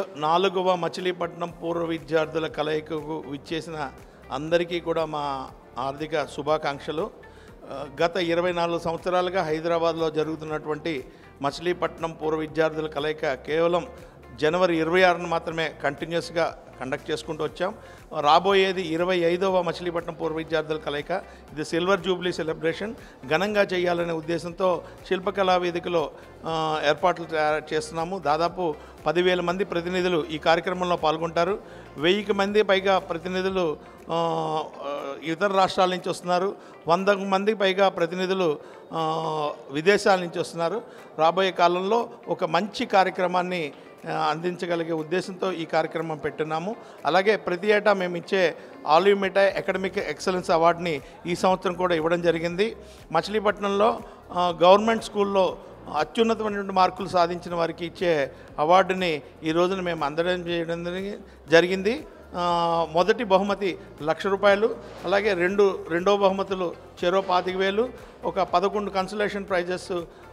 నాలుగవ మచిలీపట్నం పూర్వ విద్యార్థుల కలయికకు విచ్చేసిన అందరికీ కూడా మా ఆర్థిక శుభాకాంక్షలు ఆ, గత ఇరవై నాలుగు సంవత్సరాలుగా హైదరాబాద్లో జరుగుతున్నటువంటి మచిలీపట్నం పూర్వ విద్యార్థుల కలయిక కేవలం జనవరి ఇరవై ఆరున మాత్రమే కంటిన్యూస్గా కండక్ట్ చేసుకుంటూ వచ్చాం రాబోయేది ఇరవై ఐదవ మచిలీపట్నం పూర్వ విద్యార్థుల కలయిక ఇది సిల్వర్ జూబ్లీ సెలబ్రేషన్ ఘనంగా చేయాలనే ఉద్దేశంతో శిల్పకళా వేదికలో ఆ, ఏర్పాట్లు తయారు చేస్తున్నాము దాదాపు పదివేల మంది ప్రతినిధులు ఈ కార్యక్రమంలో పాల్గొంటారు వెయ్యికి మంది పైగా ప్రతినిధులు ఆ, ఆ, ఇతర రాష్ట్రాల నుంచి వస్తున్నారు వందకు మంది పైగా ప్రతినిధులు ఆ, విదేశాల నుంచి వస్తున్నారు రాబోయే కాలంలో ఒక మంచి కార్యక్రమాన్ని ఆ, అందించగలిగే ఉద్దేశంతో ఈ కార్యక్రమం పెట్టున్నాము అలాగే ప్రతి ఏటా మేము ఇచ్చే ఆలివ్ మిఠాయి అకాడమిక్ ఎక్సలెన్స్ అవార్డుని ఈ సంవత్సరం కూడా ఇవ్వడం జరిగింది మచిలీపట్నంలో ఆ, గవర్నమెంట్ స్కూల్లో అత్యున్నతమైనటువంటి మార్కులు సాధించిన వారికి ఇచ్చే అవార్డుని ఈ రోజున మేము అందడం చేయడం జరిగి- జరిగింది ఆ, మొదటి బహుమతి లక్ష రూపాయలు అలాగే రెండు రెండో బహుమతులు చెరో పాతిక వేలు ఒక పదకొండు consolation prizes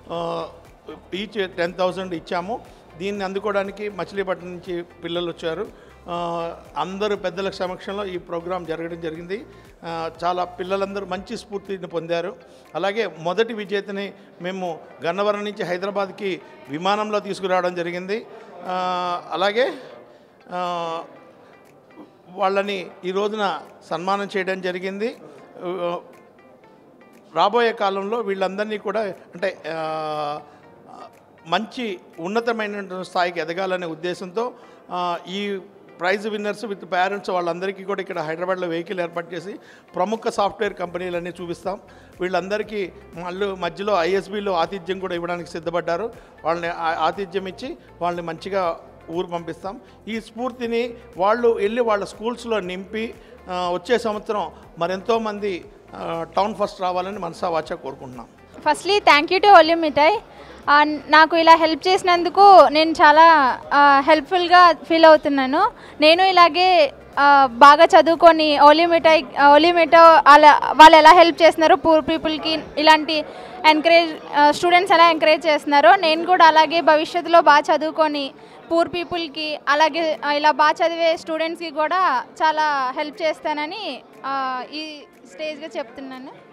each ten thousand ఇచ్చాము దీన్ని అందుకోవడానికి మచిలీపట్నం నుంచి పిల్లలు వచ్చారు ఆ, అందరూ పెద్దల సమక్షంలో ఈ ప్రోగ్రాం జరగడం జరిగింది ఆ, చాలా పిల్లలందరూ మంచి స్ఫూర్తిని పొందారు అలాగే మొదటి విజేతని మేము గన్నవరం నుంచి హైదరాబాద్కి విమానంలో తీసుకురావడం జరిగింది ఆ, అలాగే ఆ, వాళ్ళని ఈ రోజున సన్మానం చేయడం జరిగింది ఆ, రాబోయే కాలంలో వీళ్ళందరినీ కూడా అంటే ఆ, మంచి ఉన్నతమైన స్థాయికి ఎదగాలనే ఉద్దేశంతో ఆ, ఈ ప్రైజ్ విన్నర్స్ విత్ పేరెంట్స్ వాళ్ళందరికీ కూడా ఇక్కడ హైదరాబాద్లో వెహికల్ ఏర్పాటు చేసి ప్రముఖ సాఫ్ట్వేర్ కంపెనీలన్నీ చూపిస్తాం వీళ్ళందరికీ మళ్ళీ మధ్యలో ఐఎస్బిలో ఆతిథ్యం కూడా ఇవ్వడానికి సిద్ధపడ్డారు వాళ్ళని ఆ- ఆతిథ్యం ఇచ్చి వాళ్ళని మంచిగా ఊరు పంపిస్తాం ఈ స్ఫూర్తిని వాళ్ళు వెళ్ళి వాళ్ళ స్కూల్స్లో నింపి ఆ, వచ్చే సంవత్సరం మరెంతోమంది ఆ, టౌన్ ఫస్ట్ రావాలని మనసా వాచా కోరుకుంటున్నాం firstly thank you to Olio Mithai ఆ, నాకు ఇలా హెల్ప్ చేసినందుకు నేను చాలా హెల్ప్ఫుల్గా ఫీల్ అవుతున్నాను నేను ఇలాగే ఆ, బాగా చదువుకొని ఓలియో మిఠాయ్ ఓలియో మిఠా అలా వాళ్ళు ఎలా హెల్ప్ చేస్తున్నారో పూర్ పీపుల్కి ఇలాంటి ఎంకరేజ్ స్టూడెంట్స్ ఎలా ఎంకరేజ్ చేస్తున్నారో నేను కూడా అలాగే భవిష్యత్తులో బాగా చదువుకొని పూర్ పీపుల్కి అలాగే ఆ, ఇలా బాగా చదివే స్టూడెంట్స్కి కూడా చాలా హెల్ప్ చేస్తానని ఆ, ఈ స్టేజ్గా చెప్తున్నాను